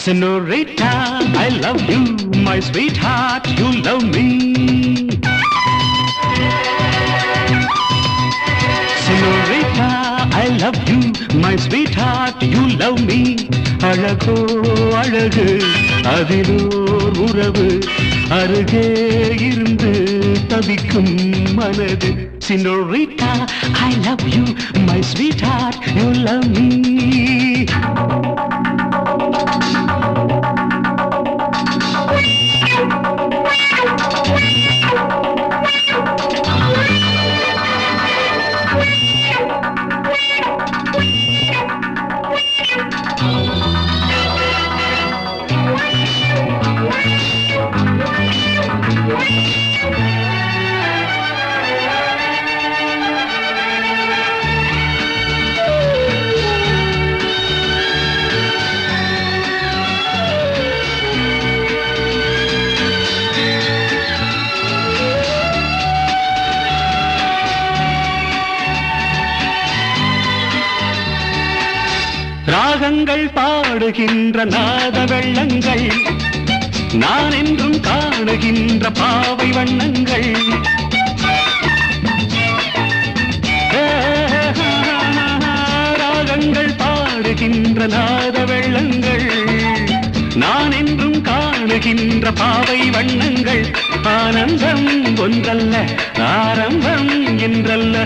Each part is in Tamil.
Senorita, I love you, my sweetheart, you love me. Senorita, I love you, my sweetheart, you love me. அழகோ அழகு அதிலோர் உறவு அருகே இருந்து தவிக்கும் மனது Senorita, I love you, my sweetheart, you love me. ராகங்கள் பாடுகின்ற நாத வெள்ளங்கள் நான் என்றும் காணுகின்ற பாவை வண்ணங்கள் ராகங்கள் பாடுகின்ற நாத வெள்ளங்கள் நான் என்றும் காணுகின்ற பாவை வண்ணங்கள் ஆனந்தம் ஒன்றல்ல ஆரம்பம் என்றல்ல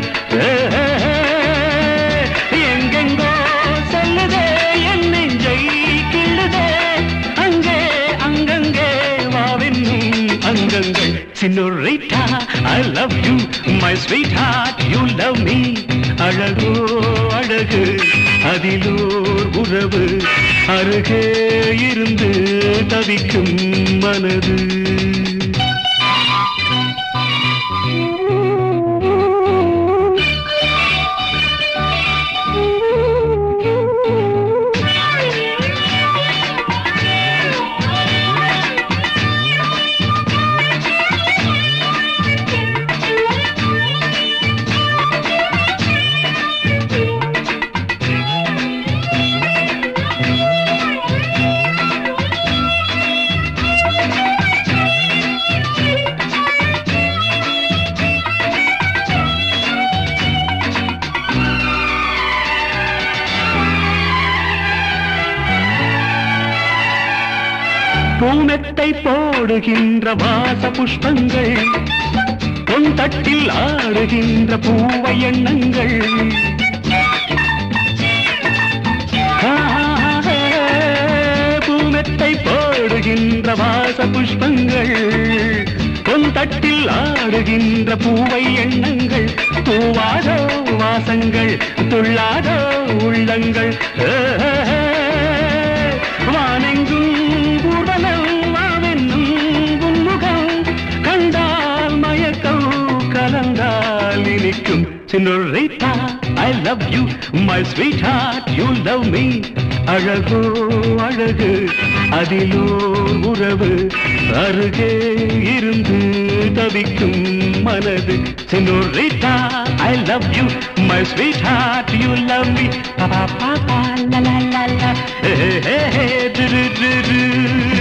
எங்கெங்கோ செல்லுதே என் நெஞ்சை கிள்ளுதே அங்கே அங்கங்கே வாவென்னும் அங்கங்கள் சின்னுரைட்டா I love you my sweetheart you love me அழகோ அழகு அதிலோர் உறவு அருகே இருந்து தவிக்கும் மனது பூமெத்தை போடுகின்ற வாச புஷ்பங்கள் பொன் தட்டில் ஆடுகின்ற பூவை எண்ணங்கள் பூமெத்தை போடுகின்ற வாச புஷ்பங்கள் பொன் தட்டில் ஆடுகின்ற பூவை எண்ணங்கள் பூவாதோ வாசங்கள் துள்ளாதோ உள்ளங்கள் வானெங்கும் ஊர்வலம் வாவென்னும் உன்முகம் கண்டால் மயக்கம் கலந்தால் இனிக்கும் சின்னுரைத்தா I love you my sweetheart you love me அழகோ அழகு அதிலோ உறவு அருகே இருந்து தவிக்கும் மனது சின்னுரைத்தா I love you my sweetheart you love me பாப்பா பாப்பா லா லா லா லா ஹே ஹே ஹே டு டு டு